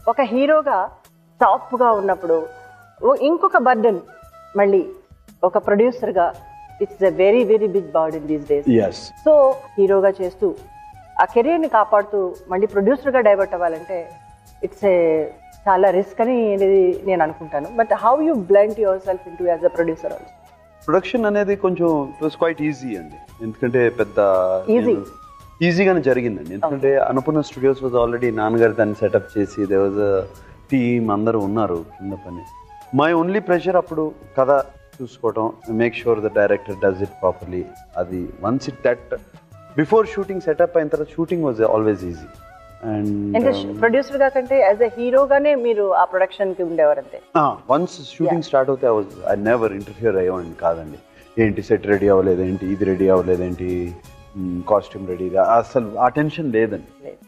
ఒక హీరోగా టాప్ గా ఉన్నప్పుడు ఓ- ఇంకొక బర్డన్ మళ్ళీ ఒక ప్రొడ్యూసర్ గా it's a very very big burden these days yes so హీరోగా చేస్తూ ఆ కెరీర్ ని కాపాడుతూ మళ్ళీ ప్రొడ్యూసర్ గా డైవర్ట్ అవ్వాలంటే ఇట్స్ ఏ చాలా రిస్క్ అని అనేది నేను అనుకుంటాను but how you blend yourself into as a producer also production అనేది కొంచెం ఇట్ వాస్ క్వైట్ ఈజీ అండి ఎందుకంటే పెద్ద Easy. ఈజీగానే జరిగిందండి ఎందుకంటే అనుపూర్ణ స్టూడియోస్ వాజ్ ఆల్రెడీ నాన్నగారు దాన్ని సెటప్ చేసి దే వాజ్ టీమ్ అందరూ ఉన్నారు కింద పని మై ఓన్లీ ప్రెషర్ అప్పుడు కథ చూసుకోవటం make sure the director does it properly అది once it that before shooting setup అయిన తర్వాత షూటింగ్ వాజ్ ఆల్వేస్ ఈజీ అంటే అండ్ ప్రొడ్యూసర్ గా కంటే యాజ్ ఎ హీరోగానే మీరు ఆ ప్రొడక్షన్ కి ఉండేవారు అంతే వన్స్ షూటింగ్ స్టార్ట్ అవుతే ఐ నెవర్ ఇంటర్ఫియర్ అయ్యేవాడిని కాదండి ఏంటి సెట్ రెడీ అవ్వలేదు ఏంటి ఇది రెడీ అవ్వలేదు ఏంటి కాస్ట్యూమ్ రెడీ అసలు ఆ టెన్షన్ లేదండి లేదు.